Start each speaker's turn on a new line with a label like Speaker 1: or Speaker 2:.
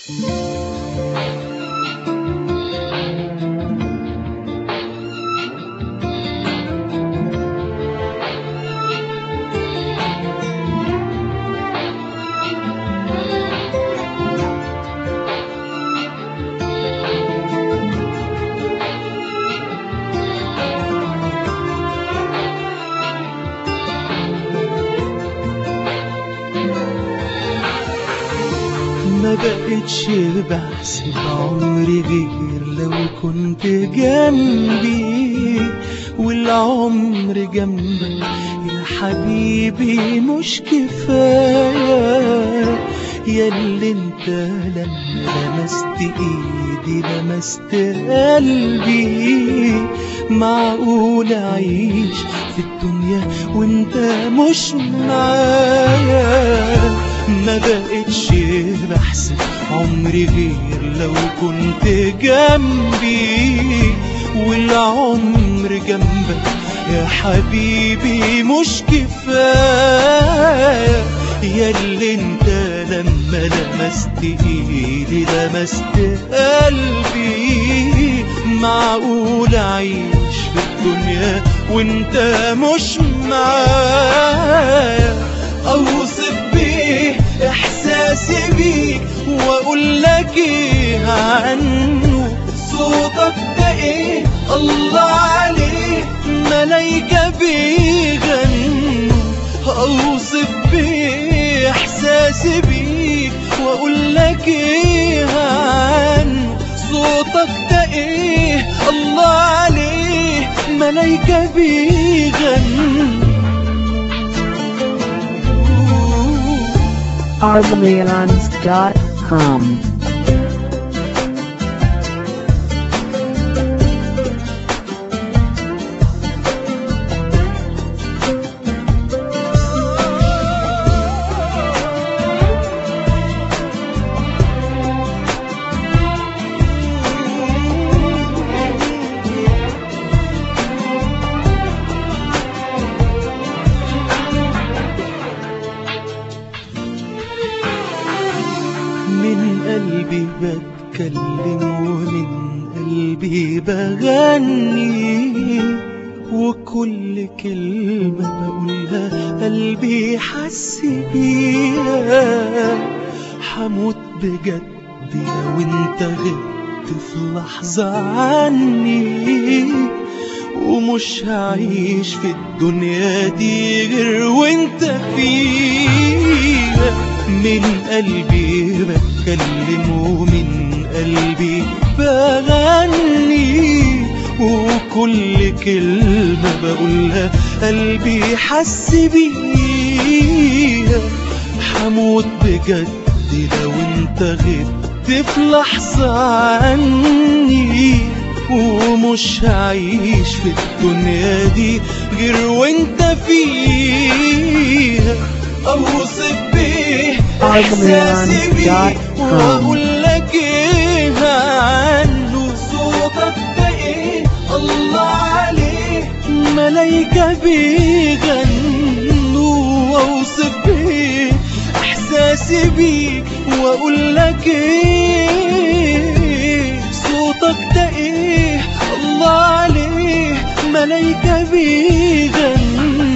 Speaker 1: ما بقتش بحسب عمري غير لو كنت جنبي والعمر جنبك يا حبيبي مش كفاية يا اللي انت لما لمست ايدي لمست قلبي معقول اعيش في الدنيا وانت مش معايا ما بقتش بحسب عمري غير لو كنت جنبي والعمر جنبك يا حبيبي مش كفاية يا اللي انت لما لمست ايدي لمست قلبي معقول اعيش في الدنيا وانت مش معايا اوصف بيه احساسي بيك واقول لك ايه عنه صوتك ده ايه الله عليه ملايكة بيغنوا اوصف بيه احساسي بيك واقول لك ايه عنه صوتك ده ايه الله عليه ملايكة بيغنوا
Speaker 2: armleons.com.
Speaker 1: من قلبي بتكلم ومن قلبي بغني وكل كلمة بقولها قلبي حس بيها حموت بجد لو انت غبت في لحظة عني ومش هعيش في الدنيا دي غير وانت فيها من قلبي بتكلم ومن قلبي بغني وكل كلمة بقولها قلبي حس بيها حموت بجد لو انت غبت في لحظة عني ومش هعيش في الدنيا دي غير وانت فيها اوصف بيه احساسي بيه واقول لك ايه عنه صوتك ده ايه الله عليه ملايكة بيغنوا اوصف بيه احساسي بيك واقول لك ايه صوتك ده ايه الله عليه ملايكة بيغنوا